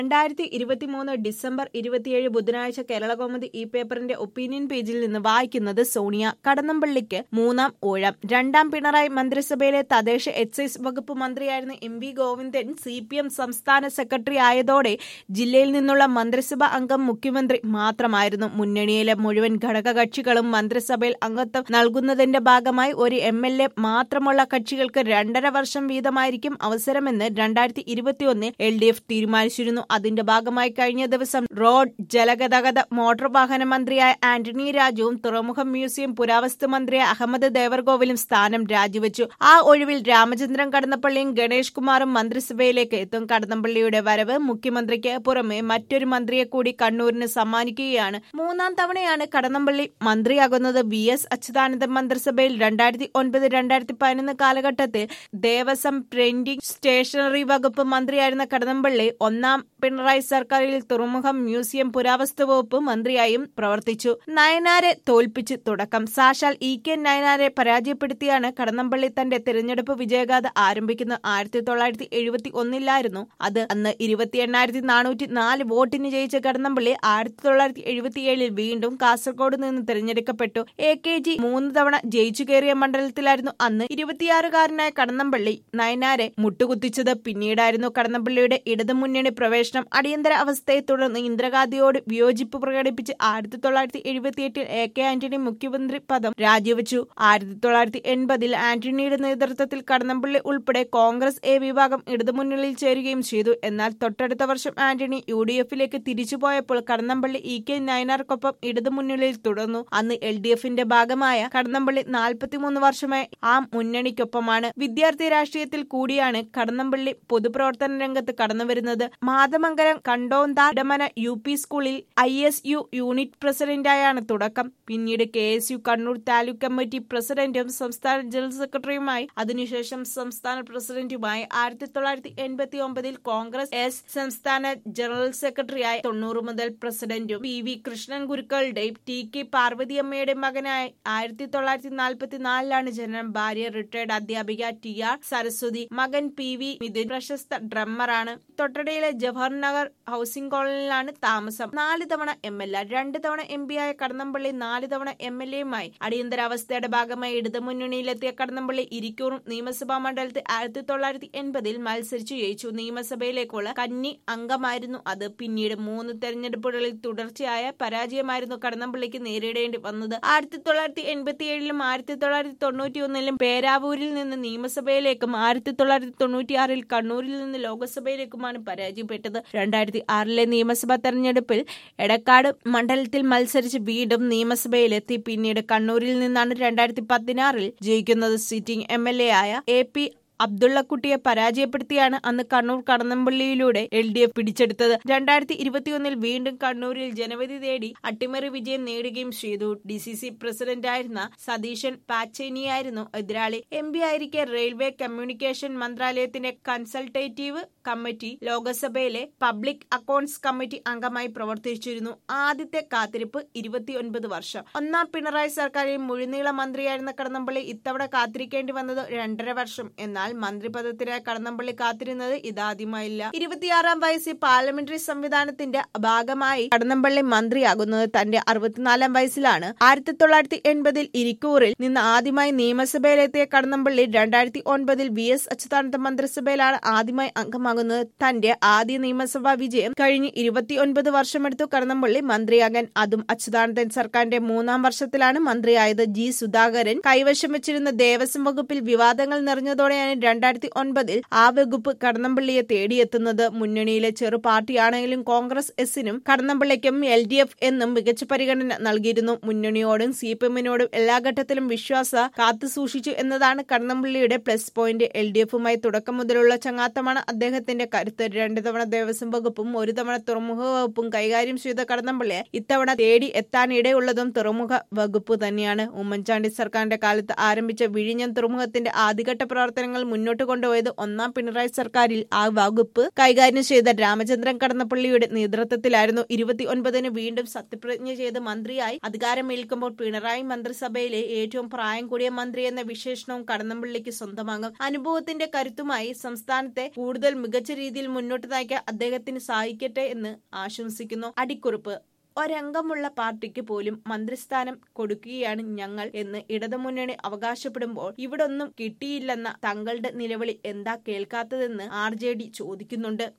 രണ്ടായിരത്തി ഇരുപത്തിമൂന്ന് ഡിസംബർ ഇരുപത്തിയേഴ് ബുധനാഴ്ച കേരളകൗമുദി ഈ പേപ്പറിന്റെ ഒപ്പീനിയൻ പേജിൽ നിന്ന് വായിക്കുന്നത് സോണിയ കടന്നമ്പള്ളിക്ക് മൂന്നാം ഊഴം രണ്ടാം പിണറായി മന്ത്രിസഭയിലെ തദ്ദേശ എക്സൈസ് വകുപ്പ് മന്ത്രിയായിരുന്ന M V Govindan C P M സംസ്ഥാന സെക്രട്ടറി ആയതോടെ ജില്ലയിൽ നിന്നുള്ള മന്ത്രിസഭ അംഗം മുഖ്യമന്ത്രി മാത്രമായിരുന്നു മുന്നണിയിലെ മുഴുവൻ ഘടകകക്ഷികളും മന്ത്രിസഭയിൽ അംഗത്വം നൽകുന്നതിന്റെ ഭാഗമായി ഒരു എം എൽ എ മാത്രമുള്ള കക്ഷികൾക്ക് രണ്ടര വർഷം വീതമായിരിക്കും അവസരമെന്ന് രണ്ടായിരത്തി ഇരുപത്തിയൊന്നിൽ എൽ ഡി എഫ് തീരുമാനിച്ചിരുന്നു അതിന്റെ ഭാഗമായി കഴിഞ്ഞ ദിവസം റോഡ് ജലഗതാഗത മോട്ടോർ വാഹന മന്ത്രിയായ ആന്റണി രാജുവും തുറമുഖം മ്യൂസിയം പുരാവസ്തു മന്ത്രിയായ അഹമ്മദ് ദേവർഗോവിലും സ്ഥാനം രാജിവെച്ചു ആ ഒഴിവിൽ രാമചന്ദ്രൻ കടന്നപ്പള്ളിയും ഗണേഷ് കുമാറും മന്ത്രിസഭയിലേക്ക് എത്തും കടന്നപ്പള്ളിയുടെ വരവ് മുഖ്യമന്ത്രിക്ക് പുറമെ മറ്റൊരു മന്ത്രിയെ കൂടി കണ്ണൂരിന് സമ്മാനിക്കുകയാണ് മൂന്നാം തവണയാണ് കടന്നപ്പള്ളി മന്ത്രിയാകുന്നത് വി എസ് അച്യുതാനന്ദൻ മന്ത്രിസഭയിൽ രണ്ടായിരത്തി ഒൻപത് രണ്ടായിരത്തി പതിനൊന്ന് കാലഘട്ടത്തിൽ ദേവസ്വം പ്രിന്റിംഗ് സ്റ്റേഷനറി വകുപ്പ് മന്ത്രിയായിരുന്ന കടന്നപ്പള്ളി ഒന്നാം പിണറായി സർക്കാരിൽ തുറമുഖം മ്യൂസിയം പുരാവസ്തു വകുപ്പ് മന്ത്രിയായും പ്രവർത്തിച്ചു നയനാരെ തോൽപ്പിച്ച് തുടക്കം സാക്ഷാൽ ഇ കെ നയനാരെ പരാജയപ്പെടുത്തിയാണ് കടന്നപ്പള്ളി തന്റെ തിരഞ്ഞെടുപ്പ് വിജയഗാഥ ആരംഭിക്കുന്നത് ആയിരത്തി തൊള്ളായിരത്തി എഴുപത്തി ഒന്നിലായിരുന്നു അത് അന്ന് ഇരുപത്തി എണ്ണായിരത്തി നാനൂറ്റി നാല് വോട്ടിന് ജയിച്ച കടന്നപ്പള്ളി ആയിരത്തി തൊള്ളായിരത്തി എഴുപത്തിയേഴിൽ വീണ്ടും കാസർഗോഡ് നിന്ന് തിരഞ്ഞെടുക്കപ്പെട്ടു എ കെ ജി മൂന്ന് തവണ ജയിച്ചു കയറിയ മണ്ഡലത്തിലായിരുന്നു അന്ന് ഇരുപത്തിയാറുകാരനായ കടന്നപ്പള്ളി നയനാരെ മുട്ടുകുത്തിച്ചത് പിന്നീടായിരുന്നു കടന്നപ്പള്ളിയുടെ ഇടതുമുന്നണി പ്രവേശനം അടിയന്തര അവസ്ഥയെ തുടർന്ന് ഇന്ദിരാഗാന്ധിയോട് വിയോജിപ്പ് പ്രകടിപ്പിച്ച് ആയിരത്തി തൊള്ളായിരത്തി എഴുപത്തിയെട്ടിൽ എ കെ ആന്റണി മുഖ്യമന്ത്രി പദം രാജിവെച്ചു ആയിരത്തി തൊള്ളായിരത്തി എൺപതിൽ ആന്റണിയുടെ നേതൃത്വത്തിൽ കടന്നപ്പള്ളി ഉൾപ്പെടെ കോൺഗ്രസ് എ വിഭാഗം ഇടതുമുന്നണിയിൽ ചേരുകയും ചെയ്തു എന്നാൽ തൊട്ടടുത്ത വർഷം ആന്റണി യു ഡി എഫിലേക്ക് തിരിച്ചുപോയപ്പോൾ കടന്നപ്പള്ളി ഇ കെ നയനാർക്കൊപ്പം ഇടതുമുന്നണിയിൽ തുടർന്നു അന്ന് എൽ ഡി എഫിന്റെ ഭാഗമായ കടന്നപ്പള്ളി നാൽപ്പത്തിമൂന്ന് വർഷമായി ആ മുന്നണിക്കൊപ്പമാണ് വിദ്യാർത്ഥി രാഷ്ട്രീയത്തിൽ കൂടിയാണ് കടന്നപ്പള്ളി പൊതുപ്രവർത്തന രംഗത്ത് കടന്നുവരുന്നത് മാതമംഗലം കണ്ടോന്താടമന യു പി സ്കൂളിൽ ഐ എസ് യു യൂണിറ്റ് പ്രസിഡന്റായാണ് തുടക്കം പിന്നീട് K S U Kannur taluk committee പ്രസിഡന്റും സംസ്ഥാന ജനറൽ സെക്രട്ടറിയുമായി അതിനുശേഷം സംസ്ഥാന പ്രസിഡന്റുമായി ആയിരത്തി തൊള്ളായിരത്തി എൺപത്തി ഒമ്പതിൽ കോൺഗ്രസ് എസ് സംസ്ഥാന ജനറൽ സെക്രട്ടറിയായി തൊണ്ണൂറ് മുതൽ പ്രസിഡന്റും പി വി കൃഷ്ണൻ ഗുരുക്കളുടെയും ടി കെ പാർവതിയമ്മയുടെ മകനായി ആയിരത്തി തൊള്ളായിരത്തി നാൽപ്പത്തി നാലിലാണ് ജനനം ഭാര്യ റിട്ടയർഡ് അധ്യാപിക ടി ആർ സരസ്വതി മകൻ പി വി മിഥുൻ പ്രശസ്ത ഡ്രമ്മറാണ് തൊട്ടടയിലെ ജവഹർ നഗർ ഹൌസിംഗ് കോളനിയിലാണ് താമസം നാല് തവണ എം എൽ എ രണ്ട് തവണ എം പി ആയ കടന്നപ്പള്ളി നാല് തവണ എം എൽ എയുമായി അടിയന്തരാവസ്ഥയുടെ ഭാഗമായി ഇടതുമുന്നണിയിലെത്തിയ കടന്നപ്പള്ളി ഇരിക്കൂറും നിയമസഭാ മണ്ഡലത്തിൽ ആയിരത്തി തൊള്ളായിരത്തി എൺപതിൽ മത്സരിച്ചു ജയിച്ചു നിയമസഭയിലേക്കുള്ള കന്നി അംഗമായിരുന്നു അത് പിന്നീട് മൂന്ന് തെരഞ്ഞെടുപ്പുകളിൽ തുടർച്ചയായ പരാജയമായിരുന്നു കടന്നപ്പള്ളിക്ക് നേരിടേണ്ടി വന്നത് ആയിരത്തി തൊള്ളായിരത്തി എൺപത്തി ഏഴിലും ആയിരത്തി തൊള്ളായിരത്തി തൊണ്ണൂറ്റി ഒന്നിലും പേരാവൂരിൽ നിന്ന് നിയമസഭയിലേക്കും ആയിരത്തി തൊള്ളായിരത്തി തൊണ്ണൂറ്റിയാറിൽ കണ്ണൂരിൽ നിന്ന് ലോക്സഭയിലേക്കുമാണ് പരാജയപ്പെട്ടത് രണ്ടായിരത്തി ആറിലെ നിയമസഭാ തെരഞ്ഞെടുപ്പിൽ എടക്കാട് മണ്ഡലത്തിൽ മത്സരിച്ച് വീണ്ടും നിയമസഭയിലെത്തി പിന്നീട് കണ്ണൂരിൽ നിന്നാണ് രണ്ടായിരത്തി പതിനാറിൽ ജയിക്കുന്നത് സിറ്റിംഗ് എം എൽ എ ആയ എ പി അബ്ദുള്ളക്കുട്ടിയെ പരാജയപ്പെടുത്തിയാണ് അന്ന് കണ്ണൂർ കടന്നമ്പള്ളിയിലൂടെ എൽ ഡി എഫ് പിടിച്ചെടുത്തത് രണ്ടായിരത്തി ഇരുപത്തിയൊന്നിൽ വീണ്ടും കണ്ണൂരിൽ ജനവിധി തേടി അട്ടിമറി വിജയം നേടുകയും ചെയ്തു ഡി സി സി പ്രസിഡന്റായിരുന്ന സതീശൻ പാച്ചേനിയായിരുന്നു എതിരാളി എം പി ആയിരിക്കെ റെയിൽവേ കമ്മ്യൂണിക്കേഷൻ മന്ത്രാലയത്തിന്റെ കൺസൾട്ടേറ്റീവ് കമ്മിറ്റി ലോകസഭയിലെ പബ്ലിക് അക്കൌണ്ട്സ് കമ്മിറ്റി അംഗമായി പ്രവർത്തിച്ചിരുന്നു ആദ്യത്തെ കാത്തിരിപ്പ് ഇരുപത്തിയൊൻപത് വർഷം ഒന്നാം പിണറായി സർക്കാരിൽ മുഴുനീള മന്ത്രിയായിരുന്ന കടന്നപ്പള്ളി ഇത്തവണ കാത്തിരിക്കേണ്ടി വന്നത് രണ്ടര വർഷം എന്നാൽ മന്ത്രിപദത്തിനായി കടന്നപ്പള്ളി കാത്തിരുന്നത് ഇതാദ്യമായില്ല ഇരുപത്തിയാറാം വയസ്സിൽ പാർലമെന്ററി സംവിധാനത്തിന്റെ ഭാഗമായി കടന്നപ്പള്ളി മന്ത്രിയാകുന്നത് തന്റെ അറുപത്തിനാലാം വയസ്സിലാണ് ആയിരത്തി തൊള്ളായിരത്തി എൺപതിൽ ഇരിക്കൂറിൽ നിന്ന് ആദ്യമായി നിയമസഭയിലെത്തിയ കടന്നപ്പള്ളി രണ്ടായിരത്തി ഒൻപതിൽ വി എസ് അച്യുതാനന്ദ മന്ത്രിസഭയിലാണ് ആദ്യമായി അംഗമാകുന്നത് തന്റെ ആദ്യ നിയമസഭാ വിജയം കഴിഞ്ഞ് ഇരുപത്തിയൊൻപത് വർഷമെടുത്തു കടന്നപ്പള്ളി മന്ത്രിയാകാൻ അതും അച്യുതാനന്ദൻ സർക്കാരിന്റെ മൂന്നാം വർഷത്തിലാണ് മന്ത്രിയായത് ജി സുധാകരൻ കൈവശം വെച്ചിരുന്ന ദേവസ്വം വകുപ്പിൽ വിവാദങ്ങൾ നിറഞ്ഞതോടെയാണ് രണ്ടായിരത്തി ഒൻപതിൽ ആ വകുപ്പ് കടന്നപ്പള്ളിയെ തേടിയെത്തുന്നത് മുന്നണിയിലെ ചെറു പാർട്ടിയാണെങ്കിലും കോൺഗ്രസ് എസിനും കടന്നപ്പള്ളിക്കും എൽ ഡി എഫ് എന്നും മികച്ച പരിഗണന നൽകിയിരുന്നു മുന്നണിയോടും സി പി എമ്മിനോടും എല്ലാ ഘട്ടത്തിലും വിശ്വാസ കാത്തുസൂക്ഷിച്ചു എന്നതാണ് കടന്നപ്പള്ളിയുടെ പ്ലസ് പോയിന്റ് എൽ ഡി എഫുമായി തുടക്കം മുതലുള്ള ചങ്ങാത്തമാണ് അദ്ദേഹത്തിന്റെ കരുത്ത് രണ്ട് തവണ ദേവസ്വം വകുപ്പും ഒരു തവണ തുറമുഖ വകുപ്പും കൈകാര്യം ചെയ്ത കടന്നപ്പള്ളിയെ ഇത്തവണ തേടി എത്താനിടയുള്ളതും തുറമുഖ വകുപ്പ് തന്നെയാണ് ഉമ്മൻചാണ്ടി സർക്കാരിന്റെ കാലത്ത് ആരംഭിച്ച വിഴിഞ്ഞം തുറമുഖത്തിന്റെ ആദ്യഘട്ട പ്രവർത്തനങ്ങൾ പ്രവർത്തനങ്ങൾ മുന്നോട്ട് കൊണ്ടുപോയത് ഒന്നാം പിണറായി സർക്കാരിൽ ആ വകുപ്പ് കൈകാര്യം ചെയ്ത രാമചന്ദ്രൻ കടന്നപ്പള്ളിയുടെ നേതൃത്വത്തിലായിരുന്നു ഇരുപത്തി ഒൻപതിന് വീണ്ടും സത്യപ്രതിജ്ഞ ചെയ്ത് മന്ത്രിയായി അധികാരമേൽക്കുമ്പോൾ പിണറായി മന്ത്രിസഭയിലെ ഏറ്റവും പ്രായം കൂടിയ മന്ത്രി എന്ന വിശേഷണവും കടന്നപ്പള്ളിക്ക് സ്വന്തമാകും അനുഭവത്തിന്റെ കരുത്തുമായി സംസ്ഥാനത്തെ കൂടുതൽ മികച്ച രീതിയിൽ മുന്നോട്ട് നയിക്കാൻ അദ്ദേഹത്തിന് സാധിക്കട്ടെ എന്ന് ആശംസിക്കുന്നു അടിക്കുറിപ്പ് ഒരംഗമുള്ള പാർട്ടിക്ക് പോലും മന്ത്രിസ്ഥാനം കൊടുക്കുകയാണ് ഞങ്ങൾ എന്ന് ഇടതുമുന്നണി അവകാശപ്പെടുമ്പോൾ ഇവിടൊന്നും കിട്ടിയില്ലെന്ന തങ്ങളുടെ നിലവിളി എന്താ കേൾക്കാത്തതെന്ന് ആർ ജെ ഡി ചോദിക്കുന്നുണ്ട്